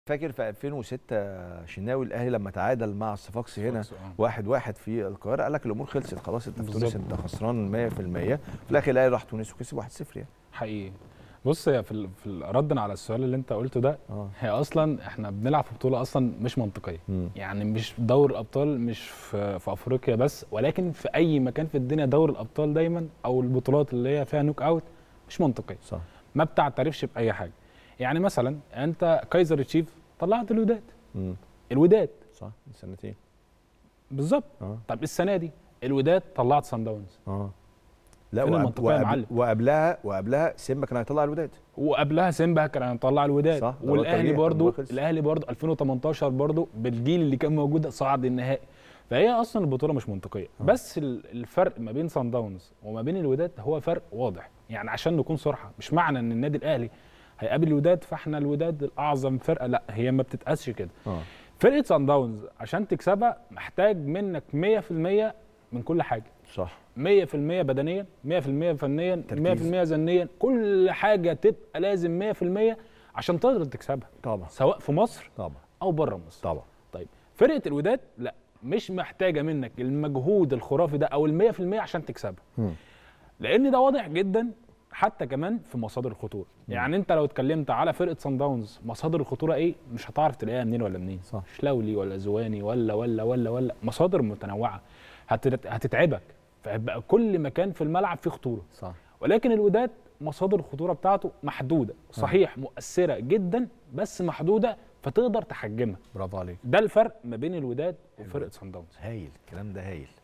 فاكر في 2006 شناوي الاهلي لما تعادل مع الصفاقسي هنا صفاقسي، آه. واحد واحد في القاهره قال لك الامور خلصت خلاص انت في تونس بالظبط. انت خسران 100% في الاخر الاهلي راح تونس وكسب 1-0 يعني حقيقي بص هي في, ال- في ال- ردا على السؤال اللي انت قلته ده اه هي اصلا احنا بنلعب في بطوله اصلا مش منطقيه مم. يعني مش دور الابطال مش في, في افريقيا بس ولكن في اي مكان في الدنيا دور الابطال دايما او البطولات اللي هي فيها نوك اوت مش منطقيه صح ما بتعترفش باي حاجه يعني مثلا انت كايزر تشيف طلعت الوداد مم. الوداد صح من سنتين بالظبط اه طب السنه دي الوداد طلعت سان داونز اه لا فين وقب- المنطقية يا وقبل معلم؟ وقبلها وقبلها سيمبا كان هيطلع الوداد وقبلها سيمبا كان هيطلع الوداد صح، ده والاهلي طبيعي، برضو الموضوع خلص. الاهلي برضو 2018 برضو بالجيل اللي كان موجود صعد النهائي فهي اصلا البطوله مش منطقيه آه. بس ال- الفرق ما بين سان داونز وما بين الوداد هو فرق واضح يعني عشان نكون صراحه مش معنى ان النادي الاهلي هيقابل الوداد فاحنا الوداد الاعظم فرقه لا هي ما بتتقاسش كده اه فرقه سان داونز عشان تكسبها محتاج منك 100% من كل حاجه صح 100% بدنيا 100% فنيا تركيز. 100% ذهنيا كل حاجه تبقى لازم 100% عشان تقدر تكسبها طبعا سواء في مصر طبعا او بره مصر طبعا طيب فرقه الوداد لا مش محتاجه منك المجهود الخرافي ده او ال 100% عشان تكسبها مم. لان ده واضح جدا حتى كمان في مصادر الخطوره يعني انت لو اتكلمت على فرقه سان داونز مصادر الخطوره ايه مش هتعرف تلاقيها منين ولا منين صح. شلاولي ولا زواني ولا ولا ولا ولا مصادر متنوعه هتت- هتتعبك فيبقى كل مكان في الملعب فيه خطوره صح ولكن الوداد مصادر الخطوره بتاعته محدوده صحيح مؤثره جدا بس محدوده فتقدر تحجمها برافو عليك ده الفرق ما بين الوداد وفرقه سان داونز هايل الكلام ده هايل